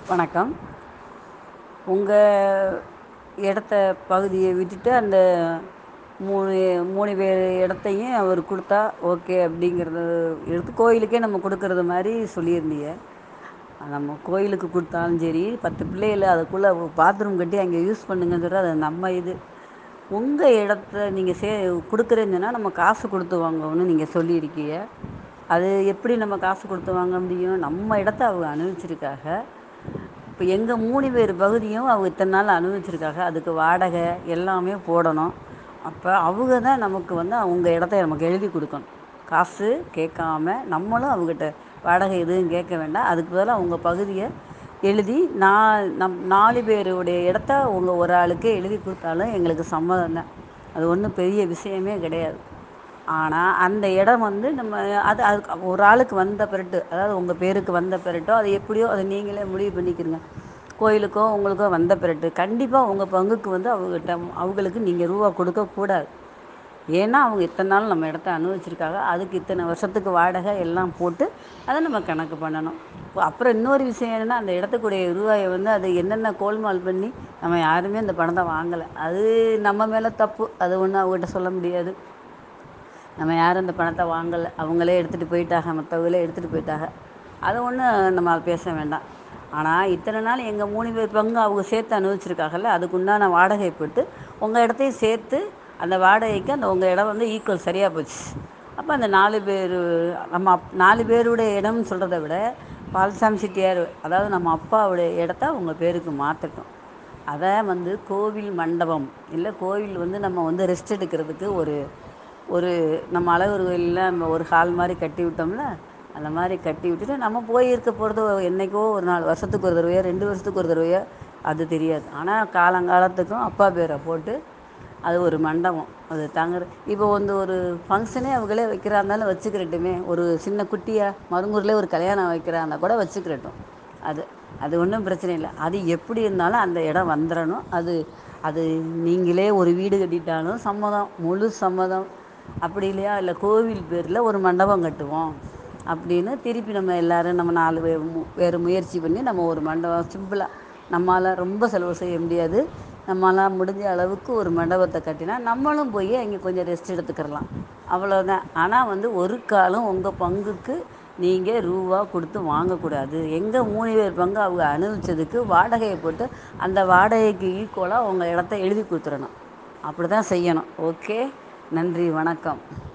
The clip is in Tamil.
வணக்கம் உங்க இடத்த பகுதியை விட்டுட்டு அந்த மூணு மூணு பேர் இடத்தையும் அவர் கொடுத்தா ஓகே அப்படிங்கிறது எடுத்து கோயிலுக்கே நம்ம கொடுக்குறது மாதிரி சொல்லியிருந்தீங்க நம்ம கோயிலுக்கு கொடுத்தாலும் சரி பத்து பிள்ளைகள அதுக்குள்ளே பாத்ரூம் கட்டி அங்கே யூஸ் பண்ணுங்கன்னு சொல்கிற அது நம்ம இது உங்கள் இடத்த நீங்கள் சே கொடுக்குறேன்னு சொன்னால் நம்ம காசு கொடுத்து வாங்கணும்னு நீங்கள் சொல்லியிருக்கீங்க அது எப்படி நம்ம காசு கொடுத்து வாங்க முடியும் நம்ம இடத்த அவங்க அனுபவிச்சிருக்காக இப்போ எங்கள் மூணு பேர் பகுதியும் அவங்க இத்தனை நாள் அனுபவிச்சிருக்காக அதுக்கு வாடகை எல்லாமே போடணும் அப்போ அவங்க தான் நமக்கு வந்து அவங்க இடத்த நமக்கு எழுதி கொடுக்கணும் காசு கேட்காம நம்மளும் அவங்ககிட்ட வாடகை எதுவும் கேட்க வேண்டாம் அதுக்கு பதிலாக அவங்க பகுதியை எழுதி நான் நம் நாலு பேருடைய இடத்த உங்கள் ஒரு ஆளுக்கே எழுதி கொடுத்தாலும் எங்களுக்கு சம்மதம் தான் அது ஒன்றும் பெரிய விஷயமே கிடையாது ஆனால் அந்த இடம் வந்து நம்ம அது அதுக்கு ஒரு ஆளுக்கு வந்த பிறட்டு அதாவது உங்கள் பேருக்கு வந்த பிறட்டோ அது எப்படியோ அதை நீங்களே முடிவு பண்ணிக்கிருங்க கோயிலுக்கோ உங்களுக்கோ வந்த பிறட்டு கண்டிப்பாக உங்கள் பங்குக்கு வந்து அவங்ககிட்ட அவங்களுக்கு நீங்கள் ரூபா கொடுக்கக்கூடாது ஏன்னா அவங்க இத்தனை நாள் நம்ம இடத்த அனுபவிச்சிருக்காங்க அதுக்கு இத்தனை வருஷத்துக்கு வாடகை எல்லாம் போட்டு அதை நம்ம கணக்கு பண்ணணும் அப்புறம் இன்னொரு விஷயம் என்னென்னா அந்த இடத்துக்குடைய ரூபாயை வந்து அது என்னென்ன கோல்மால் பண்ணி நம்ம யாருமே அந்த பணத்தை வாங்கலை அது நம்ம மேலே தப்பு அது ஒன்றும் அவங்ககிட்ட சொல்ல முடியாது நம்ம யாரும் அந்த பணத்தை வாங்கலை அவங்களே எடுத்துகிட்டு போயிட்டாங்க மற்றவங்களே எடுத்துகிட்டு போயிட்டாங்க அதை ஒன்றும் நம்ம பேச வேண்டாம் ஆனால் இத்தனை நாள் எங்கள் மூணு பேர் பங்கு அவங்க சேர்த்து அனுபவிச்சிருக்காங்கல்ல அதுக்கு உண்டான வாடகை போட்டு உங்கள் இடத்தையும் சேர்த்து அந்த வாடகைக்கு அந்த உங்கள் இடம் வந்து ஈக்குவல் சரியாக போச்சு அப்போ அந்த நாலு பேர் நம்ம அப் நாலு பேருடைய இடம்னு சொல்கிறத விட பால்சாமி செட்டியார் அதாவது நம்ம அப்பாவுடைய இடத்த உங்கள் பேருக்கு மாற்றட்டும் அதை வந்து கோவில் மண்டபம் இல்லை கோவில் வந்து நம்ம வந்து ரெஸ்ட் எடுக்கிறதுக்கு ஒரு ஒரு நம்ம அழகர் கோயிலில் நம்ம ஒரு ஹால் மாதிரி கட்டி விட்டோம்ல அந்த மாதிரி கட்டி விட்டுட்டு நம்ம போய் இருக்க போகிறது என்றைக்கோ ஒரு நாலு வருஷத்துக்கு ஒரு தடவையோ ரெண்டு வருஷத்துக்கு ஒரு தடவையோ அது தெரியாது ஆனால் காலங்காலத்துக்கும் அப்பா பேரை போட்டு அது ஒரு மண்டபம் அது தங்குற இப்போ வந்து ஒரு ஃபங்க்ஷனே அவங்களே வைக்கிறா இருந்தாலும் வச்சுக்கிறட்டுமே ஒரு சின்ன குட்டியாக மருங்கூரில் ஒரு கல்யாணம் வைக்கிறா இருந்தால் கூட வச்சுக்கிறட்டும் அது அது ஒன்றும் பிரச்சனை இல்லை அது எப்படி இருந்தாலும் அந்த இடம் வந்துடணும் அது அது நீங்களே ஒரு வீடு கட்டிட்டாலும் சம்மதம் முழு சம்மதம் அப்படி இல்லையா இல்லை கோவில் பேரில் ஒரு மண்டபம் கட்டுவோம் அப்படின்னு திருப்பி நம்ம எல்லோரும் நம்ம நாலு பேர் வேறு முயற்சி பண்ணி நம்ம ஒரு மண்டபம் சிம்பிளாக நம்மளால் ரொம்ப செலவு செய்ய முடியாது நம்மளால் முடிஞ்ச அளவுக்கு ஒரு மண்டபத்தை கட்டினா நம்மளும் போய் அங்கே கொஞ்சம் ரெஸ்ட் எடுத்துக்கிடலாம் அவ்வளோதான் ஆனால் வந்து ஒரு காலம் உங்கள் பங்குக்கு நீங்கள் ரூபா கொடுத்து வாங்கக்கூடாது எங்கள் மூணு பேர் பங்கு அவங்க அனுபவிச்சதுக்கு வாடகையை போட்டு அந்த வாடகைக்கு ஈக்குவலாக உங்கள் இடத்த எழுதி கொடுத்துடணும் அப்படி தான் செய்யணும் ஓகே நன்றி வணக்கம்